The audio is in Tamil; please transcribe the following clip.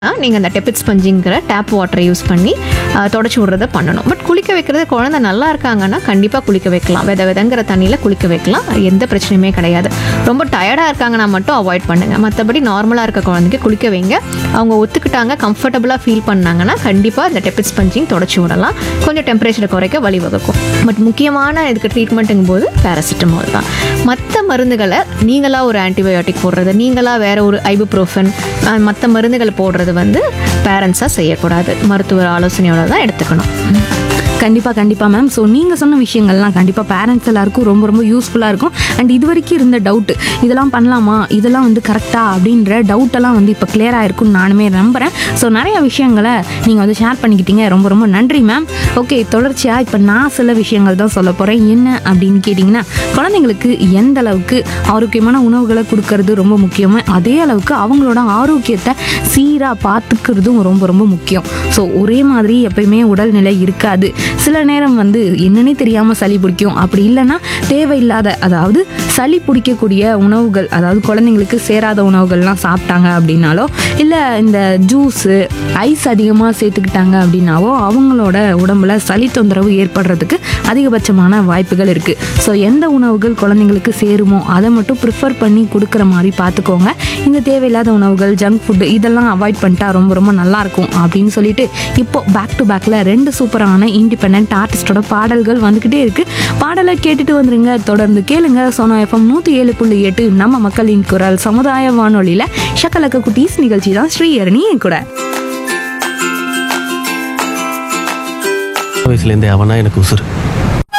நீங்கள் அந்த டெபிட் ஸ்பஞ்சிங்கிற டேப் வாட்டரை யூஸ் பண்ணி தொடச்சி விட்றத பண்ணணும் பட் குளிக்க வைக்கிறது குழந்தை நல்லா இருக்காங்கன்னா கண்டிப்பாக குளிக்க வைக்கலாம் வித விதங்கிற தண்ணியில் குளிக்க வைக்கலாம் எந்த பிரச்சனையுமே கிடையாது ரொம்ப டயர்டாக இருக்காங்கன்னா மட்டும் அவாய்ட் பண்ணுங்கள் மற்றபடி நார்மலாக இருக்க குழந்தைக்கு குளிக்க வைங்க அவங்க ஒத்துக்கிட்டாங்க கம்ஃபர்டபுளாக ஃபீல் பண்ணாங்கன்னா கண்டிப்பாக இந்த டெபிட் ஸ்பஞ்சிங் தொடச்சி விடலாம் கொஞ்சம் டெம்பரேச்சரை குறைக்க வழிவகுக்கும் பட் முக்கியமான இதுக்கு ட்ரீட்மெண்ட்டுங்கும் போது பேராசிட்டமால் தான் மற்ற மருந்துகளை நீங்களாக ஒரு ஆன்டிபயோட்டிக் போடுறது நீங்களாக வேற ஒரு ஐபுப்ரோஃபன் மற்ற மருந்துகள் போடுறது வந்து பேரண்ட்ஸாக செய்யக்கூடாது மருத்துவர் ஆலோசனையோட தான் எடுத்துக்கணும் கண்டிப்பாக கண்டிப்பாக மேம் ஸோ நீங்கள் சொன்ன விஷயங்கள்லாம் கண்டிப்பாக பேரண்ட்ஸ் எல்லாருக்கும் ரொம்ப ரொம்ப யூஸ்ஃபுல்லாக இருக்கும் அண்ட் இது வரைக்கும் இருந்த டவுட் இதெல்லாம் பண்ணலாமா இதெல்லாம் வந்து கரெக்டா அப்படின்ற டவுட்டெல்லாம் வந்து இப்போ clear ஆயிருக்கும்னு நானுமே நம்புகிறேன் ஸோ நிறைய விஷயங்களை நீங்கள் வந்து ஷேர் பண்ணிக்கிட்டீங்க ரொம்ப ரொம்ப நன்றி மேம் ஓகே தொடர்ச்சியாக இப்போ நான் சில விஷயங்கள் தான் சொல்ல போகிறேன் என்ன அப்படின்னு கேட்டிங்கன்னா குழந்தைங்களுக்கு எந்த அளவுக்கு ஆரோக்கியமான உணவுகளை கொடுக்கறது ரொம்ப முக்கியமோ அதே அளவுக்கு அவங்களோட ஆரோக்கியத்தை சீராக பார்த்துக்கிறதும் ரொம்ப ரொம்ப முக்கியம் ஸோ ஒரே மாதிரி எப்பயுமே உடல்நிலை இருக்காது சில நேரம் வந்து என்னன்னே தெரியாமல் சளி பிடிக்கும் அப்படி இல்லைன்னா தேவையில்லாத அதாவது சளி பிடிக்கக்கூடிய உணவுகள் அதாவது குழந்தைங்களுக்கு சேராத உணவுகள்லாம் சாப்பிட்டாங்க அப்படின்னாலோ இல்லை இந்த ஜூஸு ஐஸ் அதிகமாக சேர்த்துக்கிட்டாங்க அப்படின்னாவோ அவங்களோட உடம்புல சளி தொந்தரவு ஏற்படுறதுக்கு அதிகபட்சமான வாய்ப்புகள் இருக்குது ஸோ எந்த உணவுகள் குழந்தைங்களுக்கு சேருமோ அதை மட்டும் ப்ரிஃபர் பண்ணி கொடுக்குற மாதிரி பார்த்துக்கோங்க இந்த தேவையில்லாத உணவுகள் ஜங்க் ஃபுட்டு இதெல்லாம் அவாய்ட் பண்ணிட்டா ரொம்ப ரொம்ப நல்லா இருக்கும் அப்படின்னு சொல்லிட்டு இப்போ பேக் டு பேக்கில் ரெண்டு சூப்பரான இண்டிபெண்ட் ஆர்டிஸ்டோட பாடல்கள் வந்துக்கிட்டே இருக்கு பாடலை கேட்டுட்டு வந்துருங்க தொடர்ந்து கேளுங்க சோனா எஃப்எம் நூற்றி ஏழு புள்ளி எட்டு நம்ம மக்களின் குரல் சமுதாய வானொலியில் ஷக்கலக்க குட்டீஸ் நிகழ்ச்சி தான் ஸ்ரீஹரணி என் கூட வயசுலேருந்தே அவனா எனக்கு உசுறு